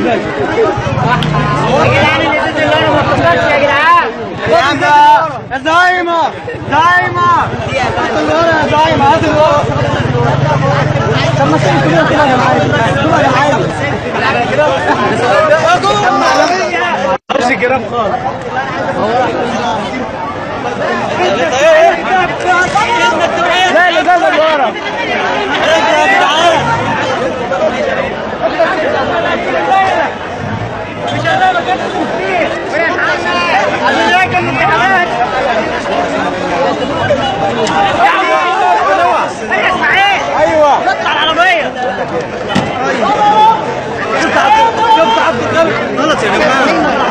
جدعان الازاز اللي انا ما افتكرش يا جدعان يا زايمة زايمة هات الورا يا زايمة هات الورا طب ما تسيب كده كده يا معلم كده يا معلم امسك كده خالص لا اللي جاب الورا ايوه اطلع العربيه شفت عبد شفت عبد الغني غلط يا جماعه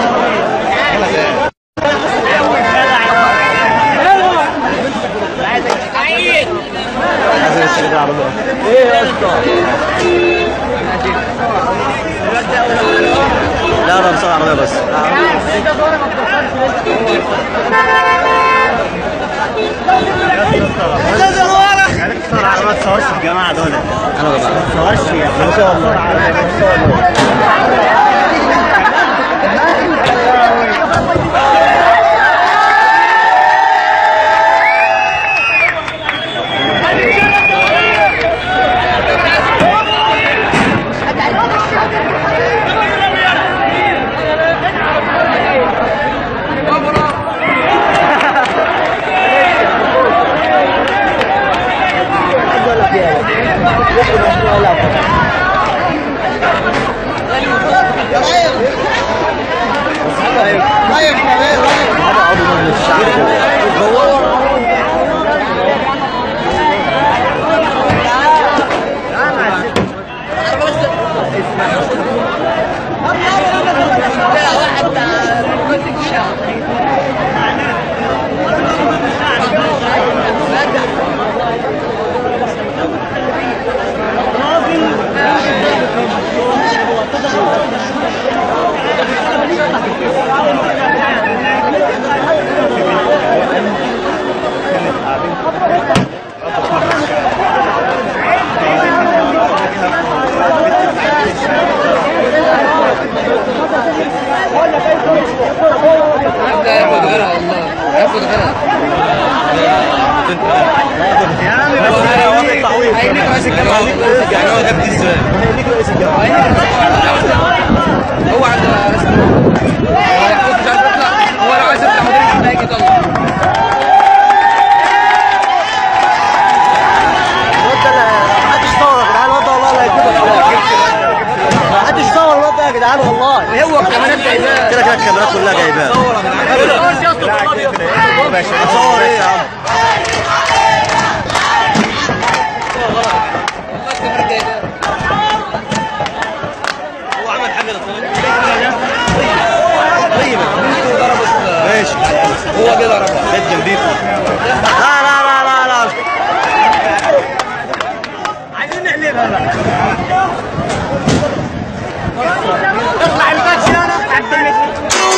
ايه يا اسطى لا لا بصراحه عربيه بس ما تصورش الجماعه دول انا بقى ما تصورش ما شاء الله يعني هو جاب دي ازاي؟ هو عند اسمه هو يحفظ مش عارف يطلع هو لو عايز يفتح مدرب هيجي يطلع محدش يصور يا جدعان الواد ده والله لا يجيبك محدش يصور الواد ده يا جدعان والله هو الكاميرات جايباه كده كده الكاميرات كلها جايباه صور ايه يا عم الكاميرات جايباه هو عمل حاجه ماشي هو كده ربع جد نضيفه لا لا لا لا لا عايزين نقلبها بقى اطلع الباتش انا عدلت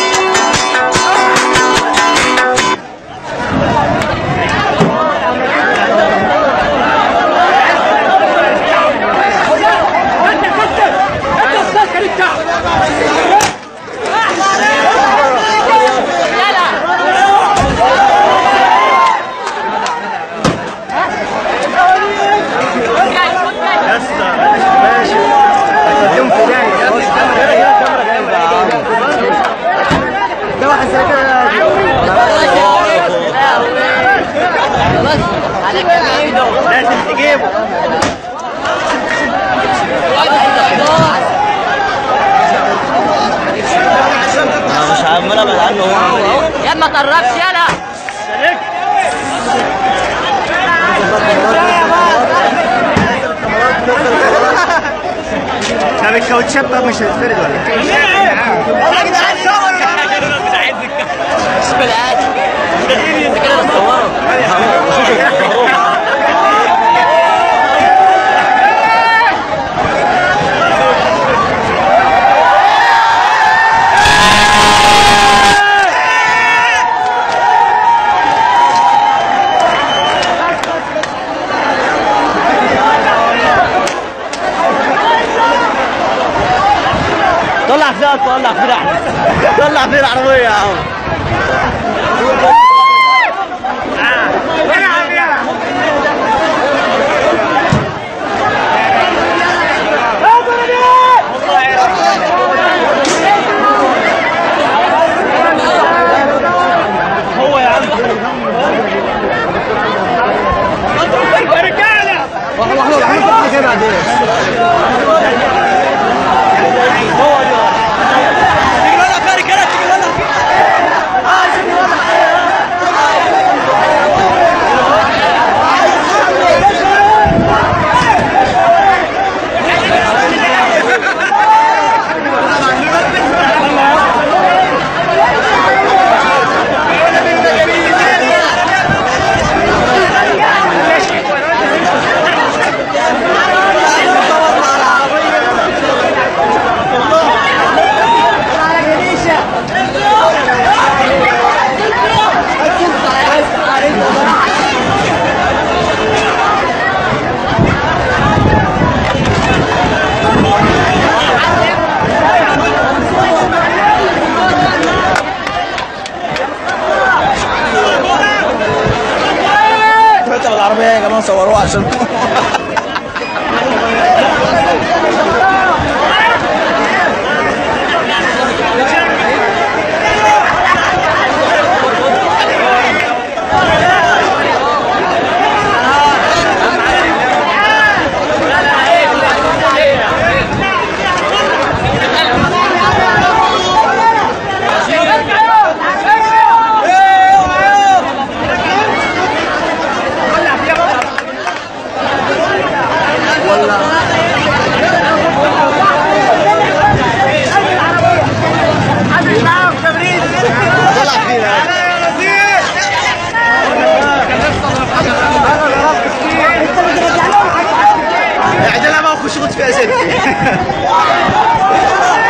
ماشي هتوديهم في داهيه بص كده كده الكاميرا جايبه يا عم ده واحد زي كده لازم تجيبه انا مش عمال ابعد عنه هو يا ما تقربش يلا طب الكاوتشات بقى مش هتتفرد ولا ايه؟ زاد طلع في العربية طلع في العربية يا عم هو يا عم لحظة لحظة لحظة كده بعدين هو ده تيجي ولا خارج كده تيجي ولا اه تيجي ولا فتحوا العربية يا جماعة صوروها عشان طلع فينا اعدلها بقى وخش خد فيها ست